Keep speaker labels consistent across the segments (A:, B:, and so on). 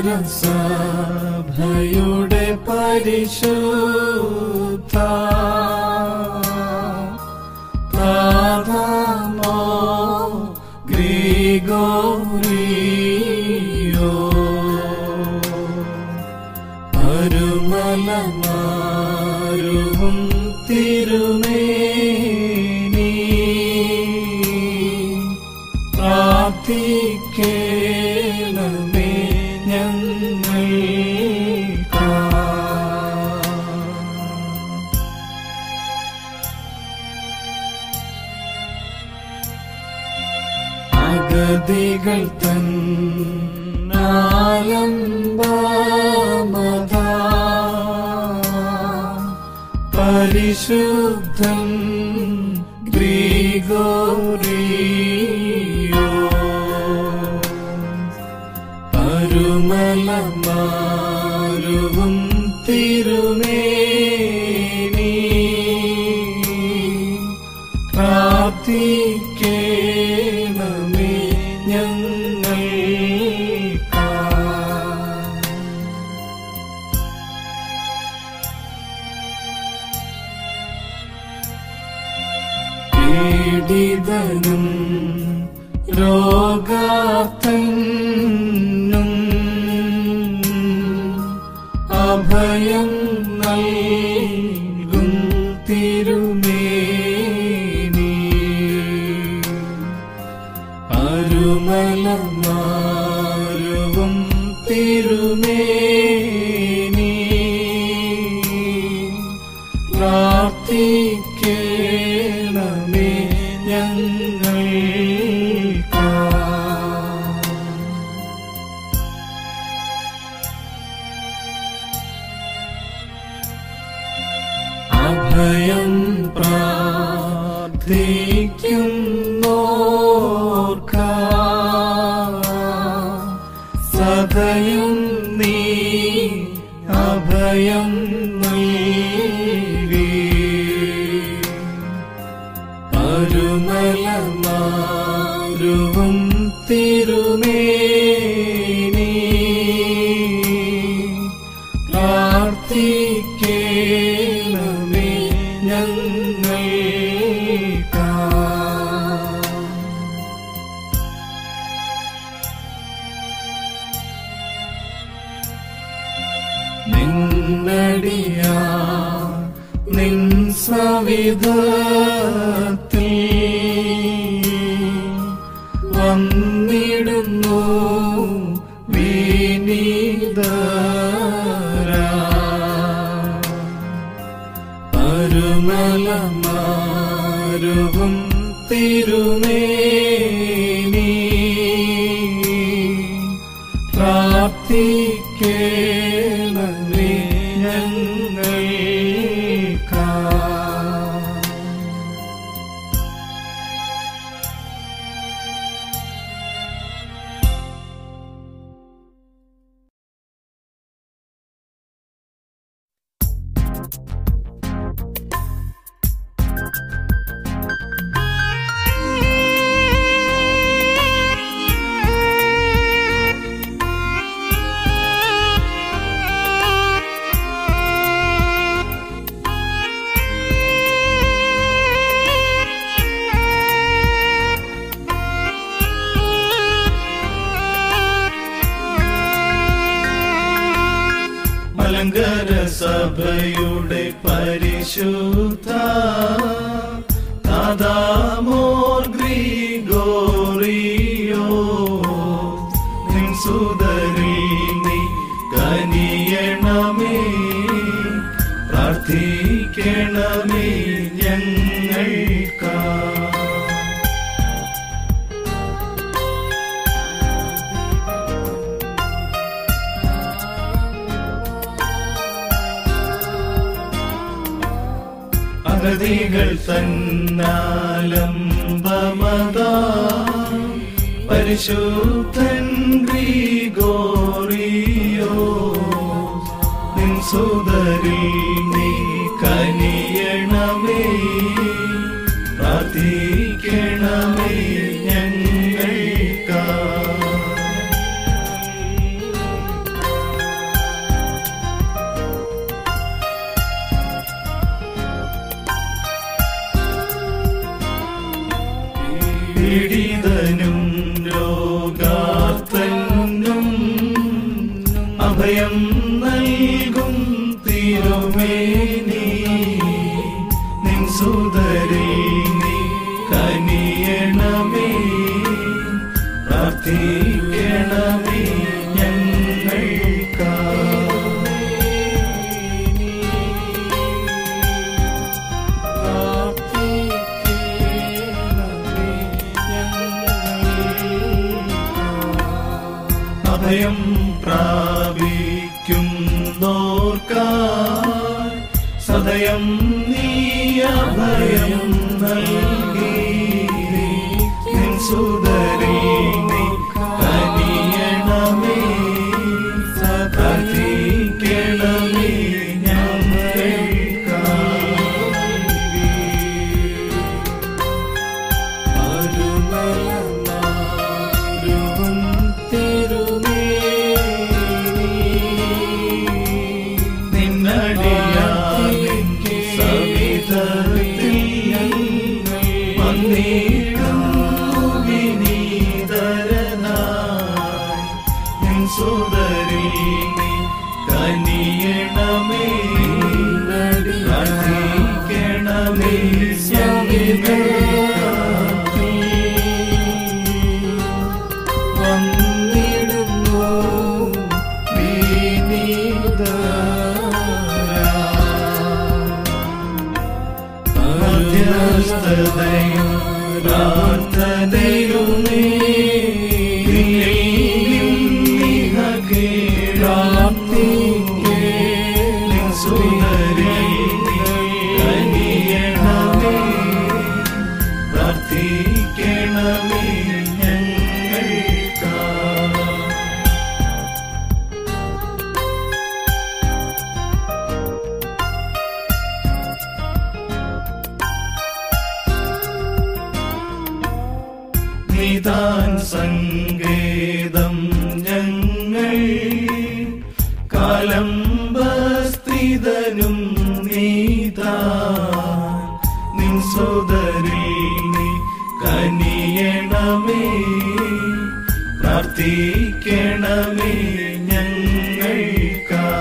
A: സഭയുടെ പരിശുദ്ധ താതാമോ ഗ്രിഗോറിയോ അരുമലമാരുവും തിരുമേനി പ്രാർത്ഥിക്കണമേ ഞങ്ങൾ അഗതികൾ തന്നാലംബമത പരിശുദ്ധൻ ഗ്രിഗോറിയോ അരുമലമാരുവും തിരുമേനി പ്രാർത്ഥിക്കണമേ ഞങ്ങൾ പീഡിതനും രോഗാത്തനും അഭയം നൽകും തിരുമേനി അരുമലമാരുവും തിരുമേനി പ്രാർത്ഥിക്കണമേ ഞങ്ങൾ അഭയം പ്രാർത്ഥിക്കുന്നോർക്ക സദയം നീ അഭയം നൽകി അരുമലമാരുവും തിരുമേനി പ്രാർത്ഥിക്കണമേ ഞങ്ങൾ നിന്നടിയാ നിൻ സവിധത്തിൽ വന്നിടുന്നു വിനീതരാ അരുമലമാരുവും തിരുമേനി പ്രാർത്ഥിക്കണമേ ഞങ്ങൾക്കാ മലങ്കര സഭയുടെ പരിശുദ്ധ താതാമോർ ഗ്രിഗോറിയോ നിൻ സുതരിൽ നീ കനിയണമേ പ്രാർത്ഥിക്കണമേ ഞങ്ങൾക്കാ അഗതികൾ തന്നാലംബമത പരിശുദ്ധൻ ഗ്രിഗോറിയോ നിൻ സുതരിൽ നീ കനിയണമേ പ്രാർത്ഥിക്കണമേ ഞങ്ങൾക്കാ അഭയം നൽകും തിരുമേനി നിൻ സുതരിൽ നീ കനിയണമേ പ്രാർത്ഥിക്കണമേ ഞങ്ങൾക്കാ അഭയം പ്രാപിക്കും നോർക്കാൻ സദയം നീ അഭയം നൽകി നിൻ സുതരിൽ നീ കനിയണമേ പ്രാർത്ഥിക്കണമേ നിന്നടിയാവിൻ സവിധത്തിൽ വന്നിടുന്നു വിനീതരനായി നിൻ സുതരിൽ നീ കനിയണമേ പ്രാർത്ഥിക്കണമേ വന്നിടുന്നു മധ്യസ്ഥതയും പ്രാർത്ഥനയും നീ പ്രാർത്ഥിക്കണമേ ഞങ്ങൾക്കാ നിതാൻ സങ്കേതം ഞങ്ങൾ കാലംബസ്ഥിതനും നീതാൻ നിൻ സോദരിൽ നീ കനിയണമേ പ്രാർത്ഥിക്കണമേ ഞങ്ങൾക്കാ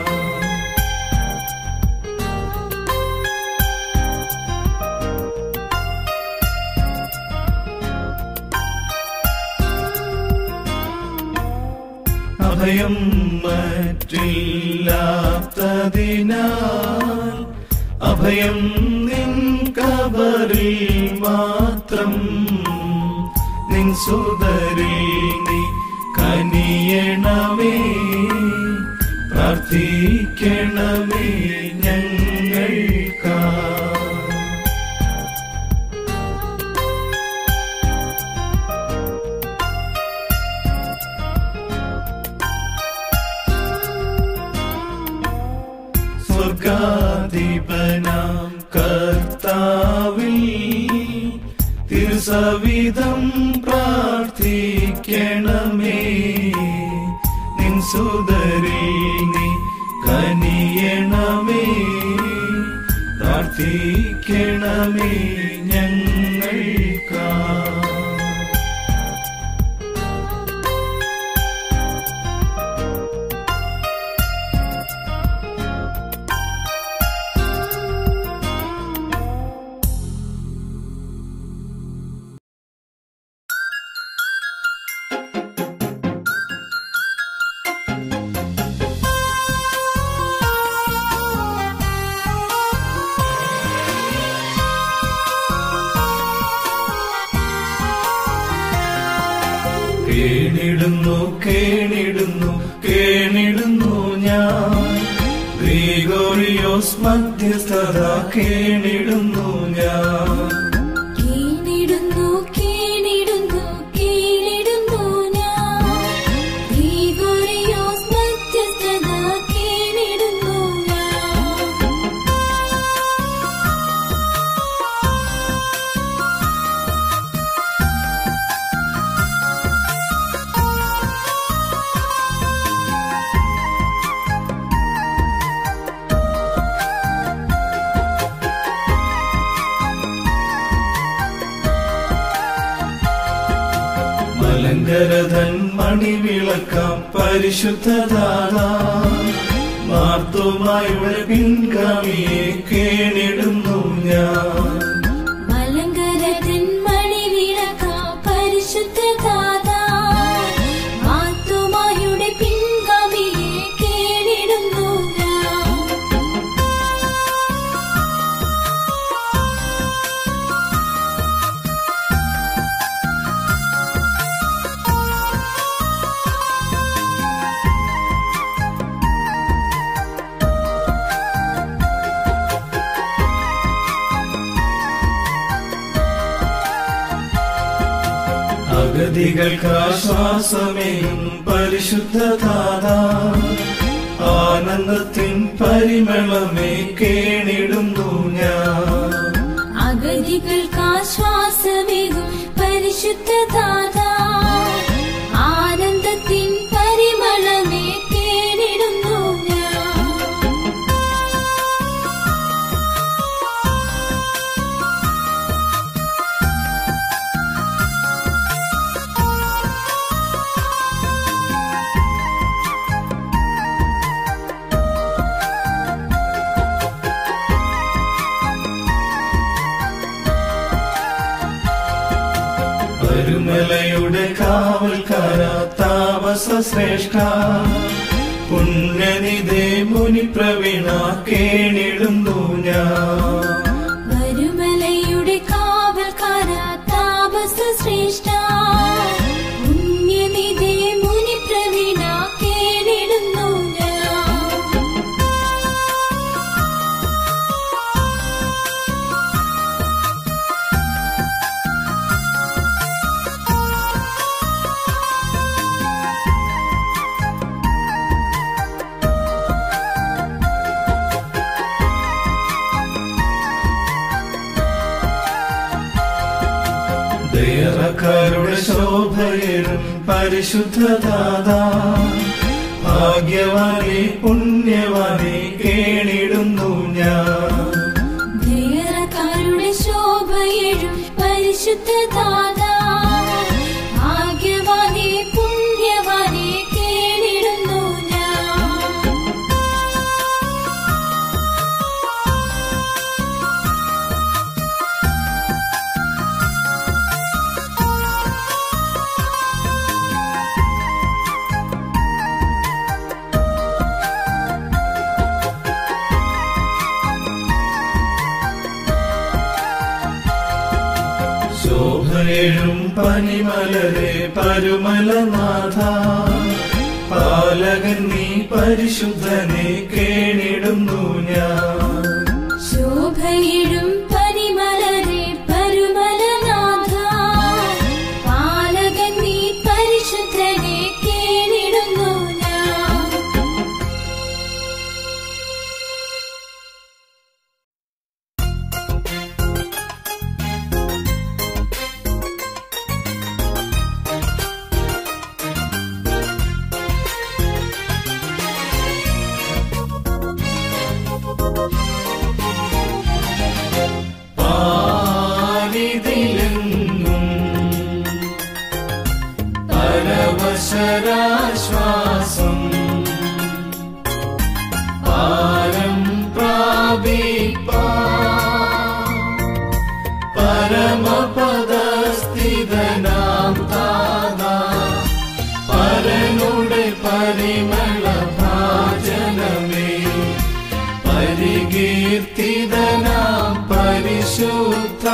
A: അഭയം മറ്റില്ലാത്തതിനാൽ അഭയം നിൻ കബറിൽ മാത്രം നിൻ സുതരിൽ നീ കനിയണമേ പ്രാർത്ഥിക്കണമേ ഞങ്ങൾക്കാ സ്വർഗാധിപനാം കർത്താവിൽ തിരുസവിധം പ്രാർത്ഥിക്കണമേ നിൻ സുതരിൽ നീ കനിയണമേ പ്രാർത്ഥിക്കണമേ ഞങ്ങൾക്കാ കേണിടുന്നു കേണിടുന്നു കേണിടുന്നു ഞാൻ ഗ്രിഗോറിയോസ് മധ്യസ്ഥത കേണിടുന്നു ഞാൻ
B: കീണിടുന്നു കീണിടുന്നു കീണിടുന്നു ഞാൻ ഗ്രിഗോറിയോസ് മധ്യസ്ഥത കീണിടുന്നു ഞാൻ
A: മലങ്കരധൻ മണിവിളക്കാം പരിശുദ്ധദാതാ മാത്തുമായുടെ പിൻഗാമിയെ കേണിടുന്നു ഞാൻ
B: മലങ്കരതൻ മണിവിളക്ക പരിശുദ്ധ ദാതാ മാത്തുമായുടെ പിൻഗാമിയെ കേണിടുന്നു ഞാൻ
A: അഗതികൾക്ക് ആശ്വാസമേകും പരിശുദ്ധ ദാതാ ആനന്ദത്തിൻ പരിമളമേ കേണിടുന്നു ഞാൻ
B: അഗതികൾക്ക് ആശ്വാസമേകും പരിശുദ്ധ ദാതാ ആനന്ദത്തിൻ പരിമളമേ കേണിടുന്നു ഞാൻ
A: പരുമലയുടെ കാവൽക്കാര താമസ ശ്രേഷ്ഠ പുണ്യനിധേ മുനി പ്രവീണ കേണിടുന്നു ഞാൻ
B: വരുമലയുടെ കാവൽക്കാര താപസ ശ്രേഷ്ഠ പുണ്യനിധി മുനി പ്രവീണ കേണിടുന്നു ഞാൻ
A: ദയറക്കാരുടെ ശോഭയേറും പരിശുദ്ധ ദാതാ ഭാഗ്യവാനെ പുണ്യവാനെ കേണിടുന്നു ഞാൻ
B: ധീരക്കാരുടെ ശോഭയെഴും പരിശുദ്ധ ദാതാ ഭാഗ്യവാനെ പുണ്യവാനെ കേണിടുന്നു ഞാൻ
A: ശോഭയേഴും പനിമലരെ പരുമലനാഥ പാലകൻ നീ പരിശുദ്ധനെ കേണിടുന്നു ഞാൻ
B: ശോഭയിടും പരിമലരെ പരുമലനാഥ പാലകൻ നീ പരിശുദ്ധനെ കേണിടുന്നു ഞാൻ
A: പാരിതിലെങ്ങും പരവശരാശ്വാസം പാരം പ്രാപിപ്പാ പരമപദസ്ഥിതനാം താതാ പരനുടെ പരിമള ഭാജനമേ പരികീർത്തിതനാം പരിശുദ്ധ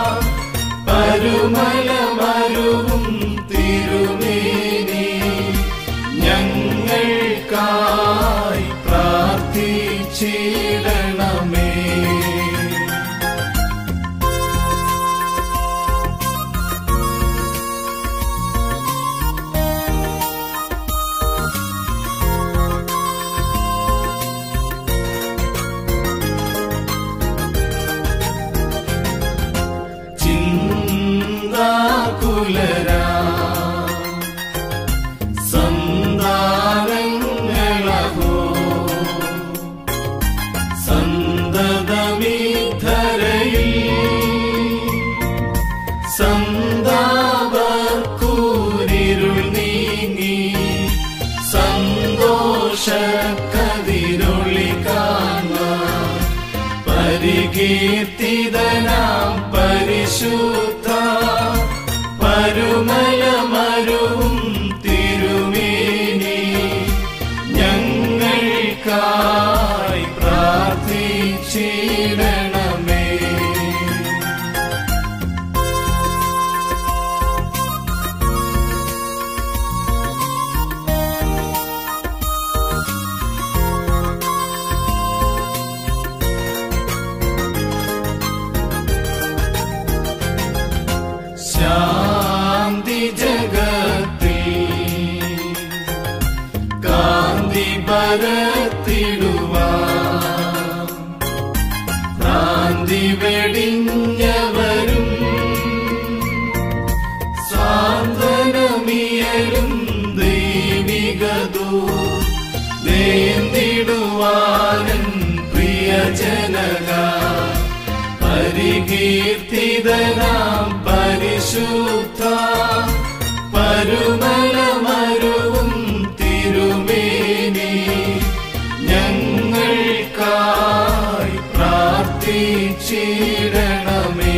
A: പരുമലമരുവും തിരുമേനി ഞങ്ങൾക്കായി പ്രാർത്ഥിച്ചിടണമേ ചിന്താകുലരാ സന്താനങ്ങളഹോ പരികീർത്തിതനാം പരിശുദ്ധ പരുമലമരുവും തിരുമേനി ഞങ്ങൾക്കായി പ്രാർത്ഥിച്ചിടണമേ ശാന്തി ജഗത്തിൽ കാന്തി പരത്തിടുവാ ഭ്രാന്തി വെടിഞ്ഞവരും സ്വാന്തനമിയലും ദൈവികതോ നേന്തിടുവാനൻ പ്രിയജനക പരികീർത്തിതനാം പരിശുദ്ധ പരുമലമരുവും തിരുമേനി ഞങ്ങൾക്കായി പ്രാർത്ഥിച്ചിടണമേ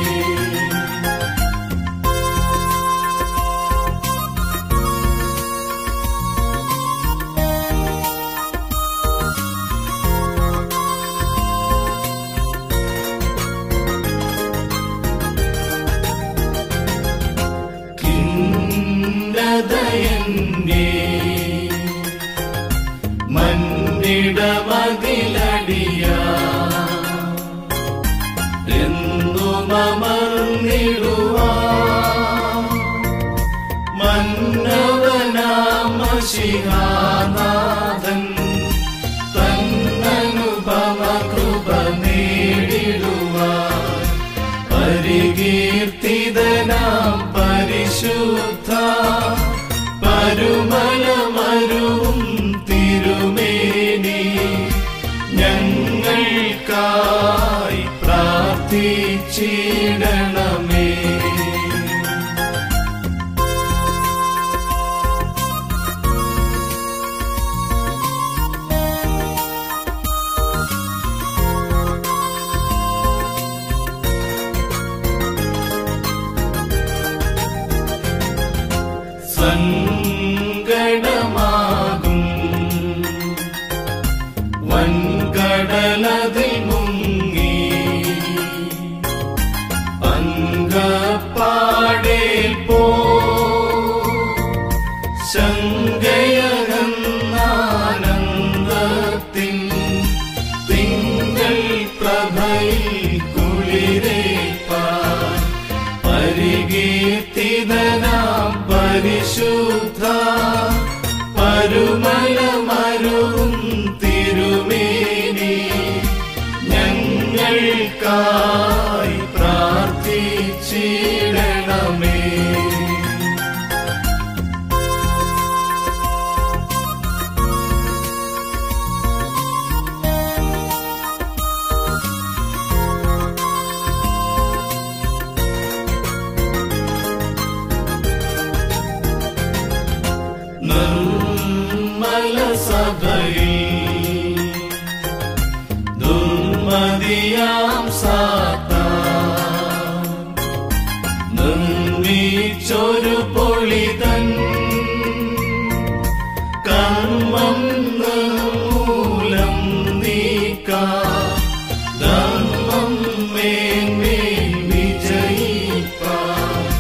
A: കിന്നതയന്നേ മന്നിടമതിലടിയ എന്നുമർന്നിടുവാ മന്നവനാമശിഹാനാഥൻ തന്നനുപമ കൃപ നേടിടുവാൻ പരികീർത്തിതനാം പരിശുദ്ധ പരുമലമരുവും തിരുമേനി ഞങ്ങൾക്കായി പ്രാർത്ഥിച്ചിടണമേ സങ്കടമാകും വൻകടലതിൽ മുങ്ങി പങ്കപ്പാടേ പോ ശങ്കയകന്നാനന്ദത്തിൻ തിങ്കൾ പ്രഭയിൽ കുളിരേപ്പാൻ പരികീർത്തിതനാം പരിശുദ്ധ പരുമലമരുവും തിരുമേനി ഞങ്ങൾക്കായി പ്രാർത്ഥിച്ചിടണമേ നിർമ്മല സഭയിൽ ദുർമതിയാം സാത്താൻ നിർമ്മിച്ചൊരു പൊളിതൻ കർമ്മം മൂലം നീക്കാം ധർമ്മം മേന്മേൽ വിജയിപ്പാൻ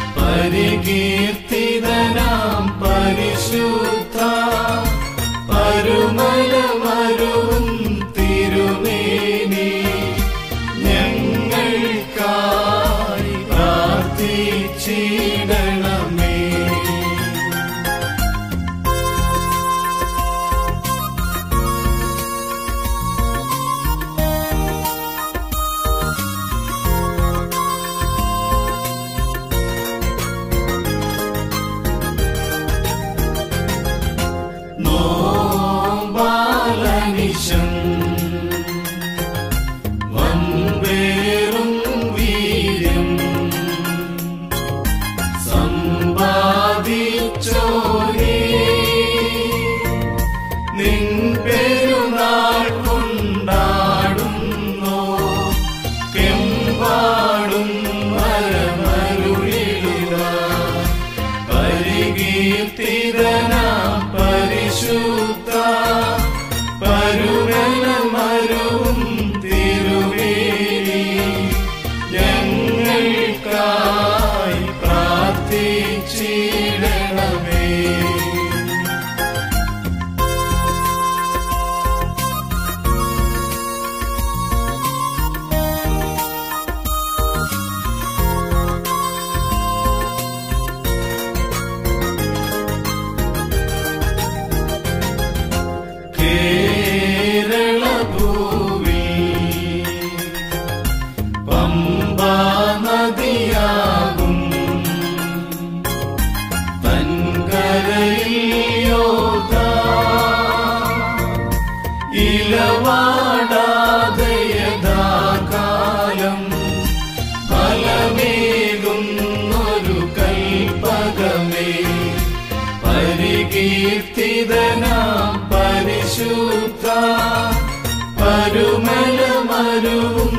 A: പരികീർത്തിതനാം പരിശുദ്ധ പരുമലമരുവും തിരുമേനി ഞങ്ങൾക്കായി പ്രാർത്ഥിച്ചിടണമേ നോമ്പാലനിശം വൻപേറും വീര്യം സമ്പാദിച്ചോരേ നിൻ പെരുന്നാൾ കൊണ്ടാടുന്നോ കേ വാടാതെ യഥാകാലം ഫലമേകുന്നൊരു കൽപ്പകമേ പരികീർത്തിതനാം പരിശുദ്ധ പരുമലമരുവും